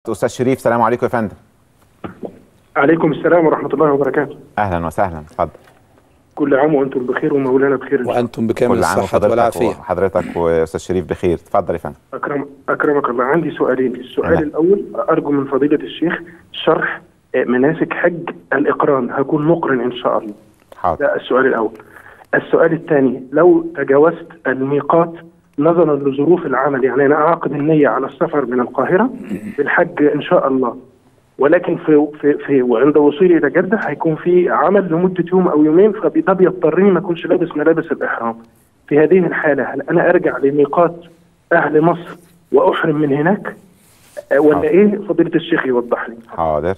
استاذ شريف سلام عليكم يا فندم عليكم السلام ورحمة الله وبركاته اهلا وسهلا اتفضل كل عام وأنتم بخير ومولانا بخير إن شاء الله. وانتم بكامل كل عام الصحه وحضرتك والعافيه وحضرتك واستاذ شريف بخير اتفضل يا فندم أكرم أكرمك الله عندي سؤالين السؤال نعم. الأول أرجو من فضيلة الشيخ شرح آه، مناسك حج الإقران هكون مقرن إن شاء الله حاضر ده السؤال الأول السؤال الثاني لو تجاوزت الميقات نظرا لظروف العمل يعني أنا أعقد النية على السفر من القاهرة بالحج إن شاء الله ولكن في في في وعند وصولي الى جده هيكون في عمل لمده يوم او يومين فده بيضطرني ما اكونش لابس ملابس الاحرام. في هذه الحاله هل انا ارجع لميقات اهل مصر واحرم من هناك؟ أه، ولا حاضر. ايه فضيله الشيخ يوضح لي؟ حاضر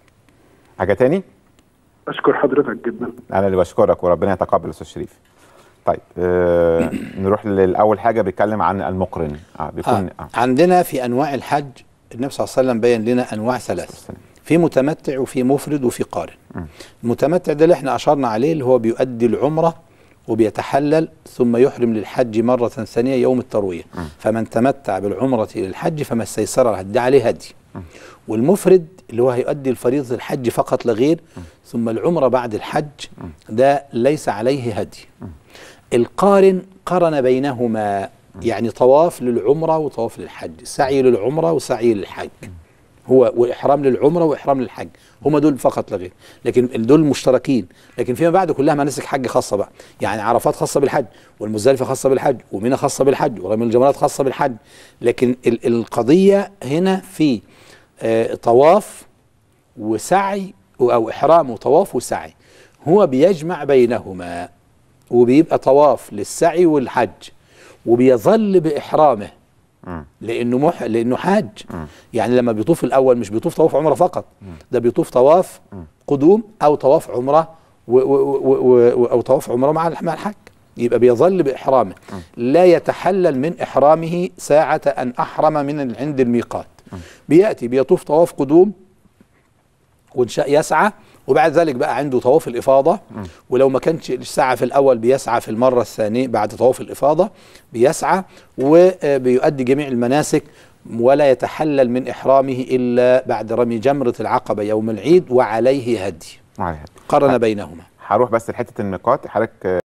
حاجه تاني اشكر حضرتك جدا. انا اللي بشكرك وربنا يتقبل يا استاذ شريف طيب آه نروح للاول حاجه بيتكلم عن المقرن اه بيكون آه. عندنا في انواع الحج النبي صلى الله عليه وسلم بين لنا انواع ثلاث في متمتع وفي مفرد وفي قارن المتمتع ده اللي احنا اشرنا عليه اللي هو بيؤدي العمره وبيتحلل ثم يحرم للحج مرة ثانية يوم التروية فمن تمتع بالعمرة للحج فما استيسر له ده عليه هدي والمفرد اللي هو هيؤدي الفريضة الحج فقط لا غير ثم العمرة بعد الحج ده ليس عليه هدي القارن قرن بينهما يعني طواف للعمرة وطواف للحج سعي للعمرة وسعي للحج هو واحرام للعمره واحرام للحج هم دول فقط لا غير لكن دول مشتركين لكن فيما بعد كلها مناسك حج خاصه بقى يعني عرفات خاصه بالحج والمزدلفه خاصه بالحج ومنى خاصه بالحج ورمي الجمرات خاصه بالحج لكن ال- القضيه هنا في آه، طواف وسعي او احرام وطواف وسعي هو بيجمع بينهما وبيبقى طواف للسعي والحج وبيظل باحرامه لانه مح... لانه حاج يعني لما بيطوف الاول مش بيطوف طواف عمره فقط ده بيطوف طواف قدوم او طواف عمره و... و... و... و... او طواف عمره مع الح- مع الحج يبقى بيظل باحرامه لا يتحلل من احرامه ساعه ان احرم من ال- عند الميقات بياتي بيطوف طواف قدوم وانشاء يسعى وبعد ذلك بقى عنده طواف الإفاضة ولو ما كانش سعى في الأول بيسعى في المرة الثانية بعد طواف الإفاضة بيسعى وبيؤدي جميع المناسك ولا يتحلل من إحرامه إلا بعد رمي جمرة العقبة يوم العيد وعليه هدي معايا. قرن بينهما هروح بس لحته النقاط حضرتك